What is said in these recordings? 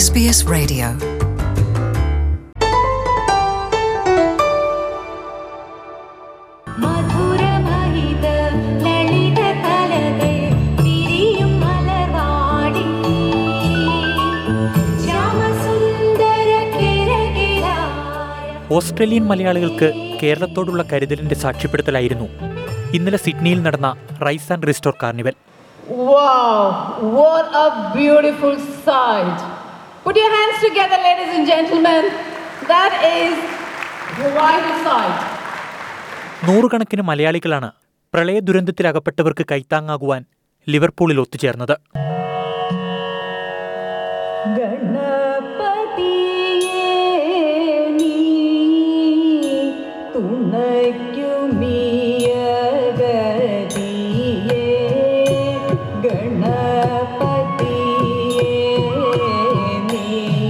SBS Radio. മധുരമഹിത ലളിത കലകൾ തിരിയും Malarvadi Shyamasundara കിരകിലായ Australian മലയാളികൾക്ക് കേരളത്തോടുള്ള കരുതലിന്റെ സാക്ഷ്യപ്പെടുത്തലായിരുന്നു ഇന്നലെ സിഡ്നിയിൽ നടന്ന rise and restore carnival Wow, what a beautiful sight. Put your hands together, ladies and gentlemen. That is quite a sight. നൂറുകണക്കിന് മലയാളികളാണ് പ്രളയ ദുരന്തത്തിലകപ്പെട്ടവർക്ക് കൈത്താങ്ങാകുവാൻ ലിവർപൂളിൽ ഒത്തുചേർന്നത് ഗണപതിയേ നീ തുണയ്ക്കുമിയഗതിയേ ഗണപതിയേ നീ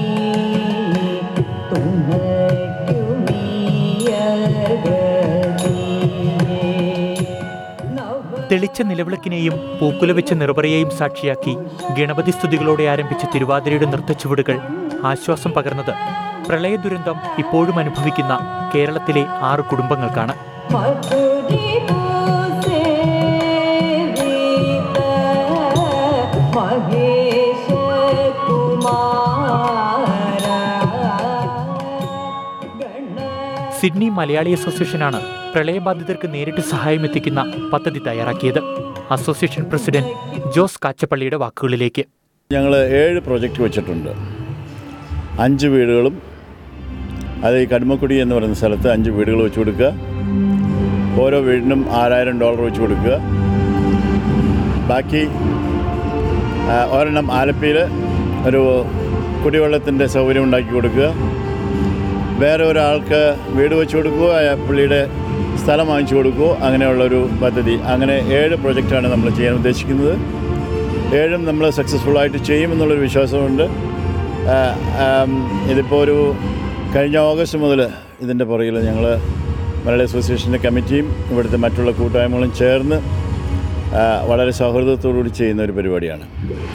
തുണയ്ക്കുമിയഗതിയേ നവ തെളിച്ച നിലവിളക്കിനെയും പൂക്കുല വെച്ച നിറപറയെയും സാക്ഷിയാക്കി ഗണപതി സ്തുതികളോടെ ആരംഭിച്ച തിരുവാതിരയുടെ നൃത്തച്ചുവടുകൾ ആശ്വാസം പകർന്നത് പ്രളയ ദുരന്തം ഇപ്പോഴും അനുഭവിക്കുന്ന കേരളത്തിലെ ആറ് കുടുംബങ്ങൾക്കാണ് മഹേശ സിഡ്നി മലയാളി അസോസിയേഷനാണ് പ്രളയബാധിതർക്ക് നേരിട്ട് സഹായം എത്തിക്കുന്ന പദ്ധതി തയ്യാറാക്കിയത് അസോസിയേഷൻ പ്രസിഡന്റ് ജോസ് കാച്ചപ്പള്ളിയുടെ വാക്കുകളിലേക്ക് ഞങ്ങൾ ഏഴ് പ്രൊജക്റ്റ് വെച്ചിട്ടുണ്ട് അഞ്ച് വീടുകളും അത് ഈ കടുമക്കുടി എന്ന് പറയുന്ന സ്ഥലത്ത് അഞ്ച് വീടുകൾ വെച്ച് കൊടുക്കുക ഓരോ വീടിനും ആറായിരം ഡോളർ വെച്ച് കൊടുക്കുക ബാക്കി ആ, ഒരെണ്ണം ആലപ്പിയിൽ ഒരു കുടിവെള്ളത്തിൻ്റെ സൗകര്യം ഉണ്ടാക്കി കൊടുക്കുക വേറെ ഒരാൾക്ക് വീട് വെച്ച് കൊടുക്കുകയോ അയാ- പുള്ളിയുടെ സ്ഥലം വാങ്ങിച്ചു കൊടുക്കുകയോ അങ്ങനെയുള്ളൊരു പദ്ധതി അങ്ങനെ ഏഴ് പ്രൊജക്റ്റാണ് നമ്മൾ ചെയ്യാൻ ഉദ്ദേശിക്കുന്നത് ഏഴും നമ്മൾ സക്സസ്ഫുള്ളായിട്ട് ചെയ്യുമെന്നുള്ളൊരു വിശ്വാസമുണ്ട് ആ, ആം, ഇതിപ്പോൾ ഒരു കഴിഞ്ഞ ഓഗസ്റ്റ് മുതൽ ഇതിൻ്റെ പുറകിൽ ഞങ്ങൾ മലയാളി അസോസിയേഷൻ്റെ കമ്മിറ്റിയും ഇവിടുത്തെ മറ്റുള്ള കൂട്ടായ്മകളും ചേർന്ന് ആ, വളരെ സൗഹൃദത്തോടുകൂടി ചെയ്യുന്ന ഒരു പരിപാടിയാണ്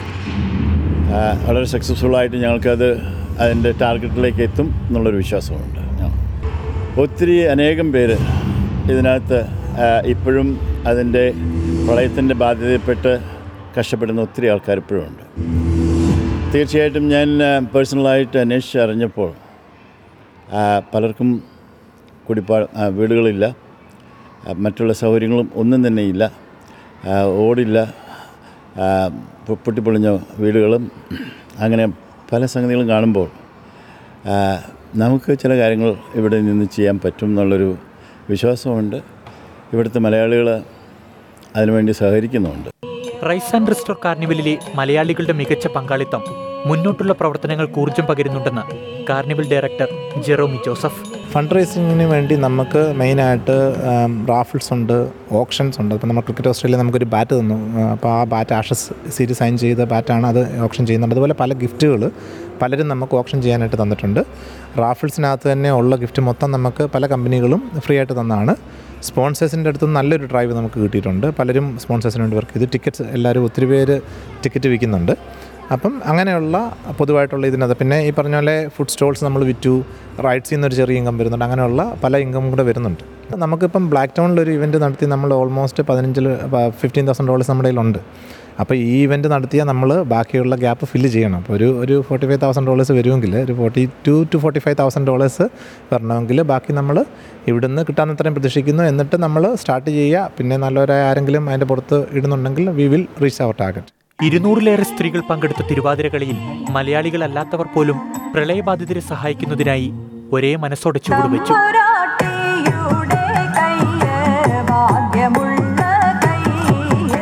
ആ, വളരെ സക്സസ്ഫുള്ളായിട്ട് ഞങ്ങൾക്കത് അതിൻ്റെ ടാർഗറ്റിലേക്ക് എത്തും എന്നുള്ളൊരു വിശ്വാസമുണ്ട് ഞങ്ങൾ ഒത്തിരി അനേകം പേര് ഇതിനകത്ത് ആ, ഇപ്പോഴും അതിൻ്റെ പ്രളയത്തിൻ്റെ ബാധ്യതപ്പെട്ട് കഷ്ടപ്പെടുന്ന ഒത്തിരി ആൾക്കാർ ഇപ്പോഴും ഉണ്ട് തീർച്ചയായിട്ടും ഞാൻ ആ, പേഴ്സണലായിട്ട് അന്വേഷിച്ച് അറിഞ്ഞപ്പോൾ ആ, പലർക്കും കുടിപ്പാ ആ, വീടുകളില്ല ആ, മറ്റുള്ള സൗകര്യങ്ങളും ഒന്നും തന്നെ ഇല്ല ആ, ഓടില്ല ആ, പൊ- പൊട്ടിപ്പൊളിഞ്ഞ വീടുകളും അങ്ങനെ പല സംഗതികളും കാണുമ്പോൾ ആ, നമുക്ക് ചില കാര്യങ്ങൾ ഇവിടെ നിന്ന് ചെയ്യാൻ പറ്റും എന്നുള്ളൊരു വിശ്വാസമുണ്ട് ഇവിടുത്തെ മലയാളികൾ അതിനുവേണ്ടി സഹകരിക്കുന്നുമുണ്ട് റൈസ് ആൻഡ് റിസ്റ്റോർ കാർണിവലിലെ മലയാളികളുടെ മികച്ച പങ്കാളിത്തം മുന്നോട്ടുള്ള പ്രവർത്തനങ്ങൾക്ക് ഊർജം പകരുന്നുണ്ടെന്ന് carnival director Jeromy Joseph fund റൈസിങ്ങിന് വേണ്ടി നമുക്ക് മെയിനായിട്ട് റാഫിൾസ് ഉണ്ട് ഓപ്ഷൻസ് ഉണ്ട് അപ്പോൾ നമ്മൾ ക്രിക്കറ്റ് ഓസ്ട്രേലിയ നമുക്കൊരു ബാറ്റ് തന്നു ആ, അപ്പോൾ ആ ബാറ്റ് ആഷസ് സീരീസ് സൈൻ ചെയ്ത ബാറ്റാണ് അത് ഓപ്ഷൻ ചെയ്യുന്നുണ്ട് അതുപോലെ പല ഗിഫ്റ്റുകൾ പലരും നമുക്ക് ഓപ്ഷൻ ചെയ്യാനായിട്ട് തന്നിട്ടുണ്ട് റാഫിൾസിനകത്ത് തന്നെ ഉള്ള ഗിഫ്റ്റ് മൊത്തം നമുക്ക് പല കമ്പനികളും ഫ്രീ ആയിട്ട് തന്നതാണ് സ്പോൺസേഴ്സിൻ്റെ അടുത്ത് നല്ലൊരു ഡ്രൈവ് നമുക്ക് കിട്ടിയിട്ടുണ്ട് പലരും സ്പോൺസേഴ്സിന് വേണ്ടി വർക്ക് ചെയ്തു ടിക്കറ്റ്സ് എല്ലാവരും ഒത്തിരി പേര് ടിക്കറ്റ് വിൽക്കുന്നുണ്ട് അപ്പം അങ്ങനെയുള്ള പൊതുവായിട്ടുള്ള ഇതിനകത്ത് പിന്നെ ഈ പറഞ്ഞ പോലെ ഫുഡ് സ്റ്റോൾസ് നമ്മൾ വിറ്റു റൈഡ്സിൽ നിന്നൊരു ചെറിയ ഇൻകം വരുന്നുണ്ട് അങ്ങനെയുള്ള പല ഇൻകം കൂടെ വരുന്നുണ്ട് നമുക്കിപ്പം ബ്ലാക്ക് ടൗണിലൊരു ഇവൻറ്റ് നടത്തി നമ്മൾ ഓൾമോസ്റ്റ് പതിനഞ്ചിൽ ഫിഫ്റ്റീൻ തൗസൻഡ് ഡോളേഴ്സ് നമ്മുടെ കയ്യിലുണ്ട് അപ്പോൾ ഈ ഇവൻറ്റ് നടത്തിയാൽ നമ്മൾ ബാക്കിയുള്ള ഗ്യാപ്പ് ഫില്ല് ചെയ്യണം അപ്പോൾ ഒരു ഒരു ഫോർട്ടി ഫൈവ് തൗസൻഡ് ഡോളേഴ്സ് വരുമെങ്കിൽ ഒരു forty to to forty five thousand dollars വരണമെങ്കിൽ ബാക്കി നമ്മൾ ഇവിടുന്ന് കിട്ടാവുന്നത്രയും പ്രതീക്ഷിക്കുന്നു എന്നിട്ട് നമ്മൾ സ്റ്റാർട്ട് ചെയ്യുക പിന്നെ നല്ലവരായ ആരെങ്കിലും അതിൻ്റെ പുറത്ത് ഇടുന്നുണ്ടെങ്കിൽ വി വിൽ റീച്ച് അവർ ടാർഗറ്റ് ഇരുന്നൂറിലേറെ സ്ത്രീകൾ പങ്കെടുത്ത തിരുവാതിര കളിയിൽ മലയാളികളല്ലാത്തവർ പോലും പ്രളയബാധിതരെ സഹായിക്കുന്നതിനായി ഒരേ മനസ്സോടെ ചുവടുവെച്ചു തമ്പുരാട്ടിയുടെ കയ്യ് ഭാഗ്യമുള്ള കയ്യ്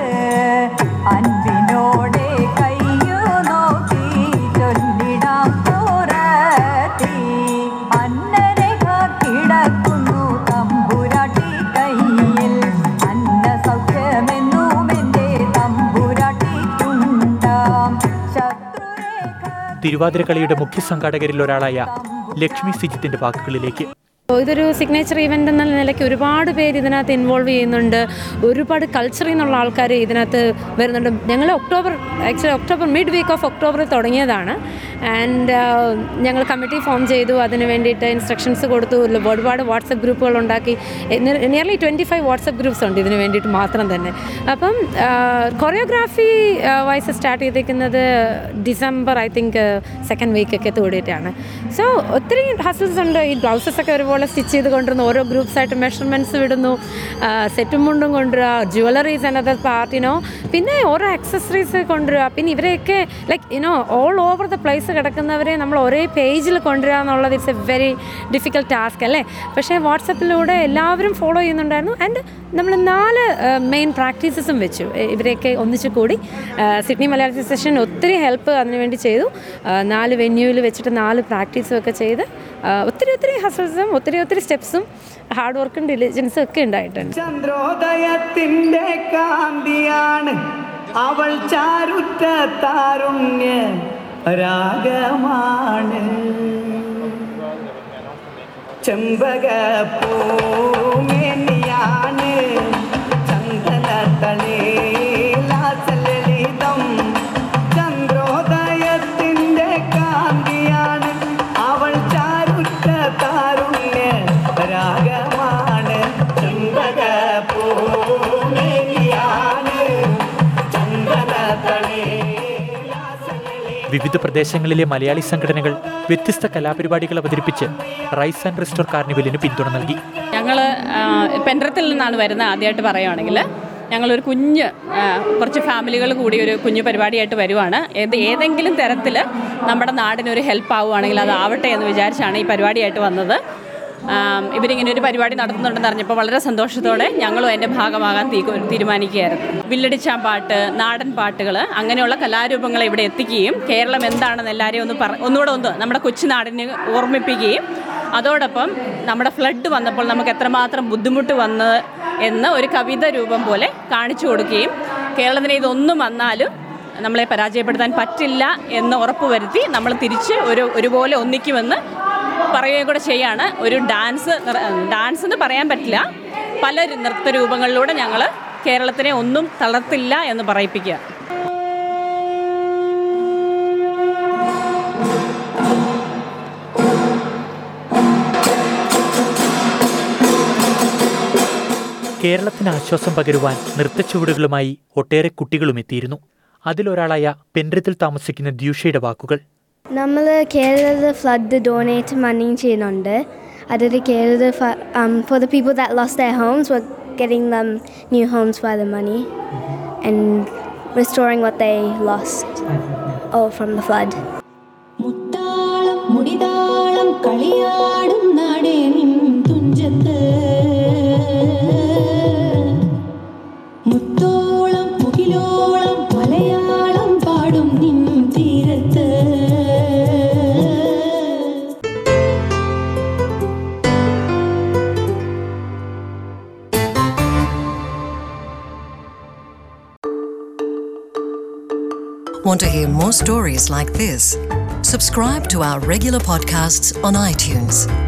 അൻപിനോടെ കയ്യു നോക്കി ചൊല്ലിടാം തോരത്തി അന്നനെ കിടക്കുന്നു തമ്പുരാട്ടി കയ്യിൽ അന്ന സൗഖ്യമെന്നും എൻ്റെ തമ്പുരാട്ടിക്കുണ്ടാം ശത്രുരേഖ തിരുവാതിരക്കളിയുടെ മുഖ്യ സംഘാടകരിൽ ഒരാളായ ലക്ഷ്മി സിജിത്തിന്റെ വാക്കുകളിലേക്ക് ഇതൊരു സിഗ്നേച്ചർ ഇവൻ്റ് എന്ന നിലയ്ക്ക് ഒരുപാട് പേര് ഇതിനകത്ത് ഇൻവോൾവ് ചെയ്യുന്നുണ്ട് ഒരുപാട് കൾച്ചറിൽ നിന്നുള്ള ആൾക്കാർ ഇതിനകത്ത് വരുന്നുണ്ട് ഞങ്ങൾ October actually October mid week of ഒക്ടോബറിൽ തുടങ്ങിയതാണ് ആൻഡ് ഞങ്ങൾ കമ്മിറ്റി ഫോം ചെയ്തു അതിന് വേണ്ടിയിട്ട് ഇൻസ്ട്രക്ഷൻസ് കൊടുത്തു ഒരുപാട് വാട്സപ്പ് ഗ്രൂപ്പുകൾ ഉണ്ടാക്കി nearly twenty five WhatsApp groups ഉണ്ട് ഇതിന് വേണ്ടിയിട്ട് മാത്രം തന്നെ അപ്പം കൊറിയോഗ്രാഫി വൈസ് സ്റ്റാർട്ട് ചെയ്തിരിക്കുന്നത് ഡിസംബർ ഐ തിങ്ക് സെക്കൻഡ് വീക്കൊക്കെ കൂടിയിട്ടാണ് സോ ഒത്തിരി ഹസിൽസ് ഉണ്ട് ഈ ബ്ലൗസസ് ഒക്കെ ഒരുപോലെ സ്റ്റിച്ച് ചെയ്ത് കൊണ്ടുവരുന്നു ഓരോ ഗ്രൂപ്പ്സ് ആയിട്ട് മെഷർമെൻറ്റ്സ് വിടുന്നു സെറ്റും മുണ്ടും കൊണ്ടുവരിക ജുവലറീസ് അനദർ പാർട്ടിനോ പിന്നെ ഓരോ അക്സസറീസ് കൊണ്ടുവരിക പിന്നെ ഇവരെയൊക്കെ like you know all over the place കിടക്കുന്നവരെ നമ്മൾ ഒരേ പേജിൽ കൊണ്ടുവരിക എന്നുള്ളത് it's a very difficult task അല്ലേ പക്ഷേ വാട്സപ്പിലൂടെ എല്ലാവരും ഫോളോ ചെയ്യുന്നുണ്ടായിരുന്നു ആൻഡ് നമ്മൾ നാല് മെയിൻ പ്രാക്ടീസസും വെച്ചു എ- ഇവരെയൊക്കെ ഒന്നിച്ചു കൂടി ആ, സിഡ്നി മലയാളി സെഷൻ ഒത്തിരി ഹെൽപ്പ് അതിനുവേണ്ടി ചെയ്തു ആ, നാല് വെന്യൂവിൽ വെച്ചിട്ട് നാല് പ്രാക്ടീസും ഒക്കെ ചെയ്ത് ആ, ഒത്തിരി ഒത്തിരി ഹസൽസും ഒത്തിരി ഒത്തിരി സ്റ്റെപ്സും ഹാർഡ് വർക്കും ഡിലിജൻസും ഒക്കെ ഉണ്ടായിട്ടുണ്ട് ചന്ദ്രോദയത്തിന്റെ കാന്തിയാണ് അവൾ ചാരുറ്റ താരുണ്യ രാഗമാണ് ചെമ്പക പൂമേനിയാണ് ചന്ദന തളേലാസലളിതം ചന്ദ്രോദയത്തിന്റെ കാന്തിയാണ് അവൾ ചാരുറ്റ താരുണ്യ രാഗമാണ് ചെമ്പക പൂമേനിയാണ് ചന്ദന തളേലാസലളിതം വിവിധ പ്രദേശങ്ങളിലെ മലയാളി സംഘടനകൾ വ്യത്യസ്ത കലാപരിപാടികൾ അവതരിപ്പിച്ച് റൈസ് ആൻഡ് റിസ്റ്റോർ കാർണിവലിന് പിന്തുണ നൽകി ഞങ്ങൾ പെൻഡ്രത്തിൽ നിന്നാണ് വരുന്നത് ആദ്യമായിട്ട് പറയുവാണെങ്കിൽ ഞങ്ങളൊരു കുഞ്ഞ് ആ, കുറച്ച് ഫാമിലികൾ കൂടി ഒരു കുഞ്ഞു പരിപാടിയായിട്ട് വരുവാണ് ഏത് ഏതെങ്കിലും തരത്തിൽ നമ്മുടെ നാടിനൊരു ഹെൽപ്പ് ആവുകയാണെങ്കിൽ അത് ആവട്ടെ എന്ന് വിചാരിച്ചാണ് ഈ പരിപാടിയായിട്ട് വന്നത് ആം, ഇവരിങ്ങനെ ഒരു പരിപാടി നടത്തുന്നുണ്ടെന്ന് അറിഞ്ഞപ്പോൾ വളരെ സന്തോഷത്തോടെ ഞങ്ങളും അതിൻ്റെ ഭാഗമാകാൻ തീ തീരുമാനിക്കുകയായിരുന്നു വില്ലടിച്ചാൻ പാട്ട് നാടൻ പാട്ടുകൾ അങ്ങനെയുള്ള കലാരൂപങ്ങളെ ഇവിടെ എത്തിക്കുകയും കേരളം എന്താണെന്ന് എല്ലാവരെയും ഒന്ന് പറ ഒന്നുകൂടെ ഒന്ന് നമ്മുടെ കൊച്ചുനാടിന് ഓർമ്മിപ്പിക്കുകയും അതോടൊപ്പം നമ്മുടെ ഫ്ലഡ് വന്നപ്പോൾ നമുക്ക് എത്രമാത്രം ബുദ്ധിമുട്ട് വന്ന് എന്ന് ഒരു കവിത രൂപം പോലെ കാണിച്ചു കൊടുക്കുകയും കേരളത്തിന് ഇതൊന്നും വന്നാലും നമ്മളെ പരാജയപ്പെടുത്താൻ പറ്റില്ല എന്ന് ഉറപ്പുവരുത്തി നമ്മൾ തിരിച്ച് ഒരു ഒരുപോലെ ഒന്നിക്കുമെന്ന് പറയുകയും കൂടെ ചെയ്യാണ് ഒരു ഡാൻസ് നിറ- ഡാൻസ് എന്ന് പറയാൻ പറ്റില്ല പല നൃത്തരൂപങ്ങളിലൂടെ ഞങ്ങൾ കേരളത്തിനെ ഒന്നും തളർത്തില്ല എന്ന് പറയിപ്പിക്കുക കേരളത്തിന് ആശ്വാസം പകരുവാൻ നൃത്തച്ചുവടുകളുമായി ഒട്ടേറെ കുട്ടികളും എത്തിയിരുന്നു അതിലൊരാളായ പെൻഡ്രത്തിൽ താമസിക്കുന്ന ദ്യൂഷയുടെ വാക്കുകൾ നമ്മൾ കേരളത്തിൽ ഫ്ലഡ് ഡൊണേറ്റ് മണി ചെയ്യുന്നുണ്ട് അതായത് കേരളത്തിൽ for the people that lose the homes were getting them new homes for the money and restoring what they lost oh from the flood മുത്താളം മുടിതാളം കളിയാടും നാടേ നിൻ തുഞ്ചത്ത് മുത്തോളം മുകിലോളം മലയാളം പാടും നിൻ തീരത്ത് Want to hear more stories like this? Subscribe to our regular podcasts on iTunes.